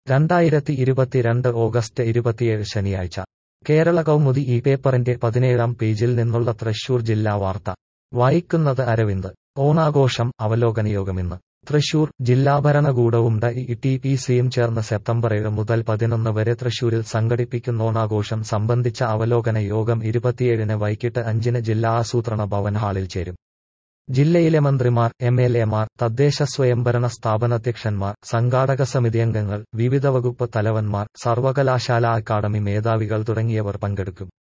രണ്ടായിരത്തി ഇരുപത്തിരണ്ട് ഓഗസ്റ്റ് ഇരുപത്തിയേഴ് ശനിയാഴ്ച കേരള കൗമുദി ഈ പേപ്പറിന്റെ പതിനേഴാം പേജിൽ നിന്നുള്ള തൃശൂർ ജില്ലാ വാർത്ത വായിക്കുന്നത് അരവിന്ദ് ഓണാഘോഷം അവലോകനയോഗമിന്ന് തൃശൂർ ജില്ലാ ഭരണകൂടവും ഡ ഇ ടി പി സിയും ചേർന്ന് സെപ്റ്റംബർ ഏഴ് മുതൽ പതിനൊന്ന് വരെ തൃശൂരിൽ സംഘടിപ്പിക്കുന്ന ഓണാഘോഷം സംബന്ധിച്ച അവലോകന യോഗം ഇരുപത്തിയേഴിന് വൈകിട്ട് അഞ്ചിന് ജില്ലാ ആസൂത്രണ ഭവൻ ഹാളിൽ ചേരും ജില്ലയിലെ മന്ത്രിമാർ എം എൽ എമാർ തദ്ദേശ സ്വയംഭരണ സ്ഥാപനാധ്യക്ഷന്മാർ സംഘാടക സമിതി അംഗങ്ങൾ വിവിധ വകുപ്പ് തലവന്മാർ സർവകലാശാല അക്കാദമി മേധാവികൾ തുടങ്ങിയവർ പങ്കെടുക്കും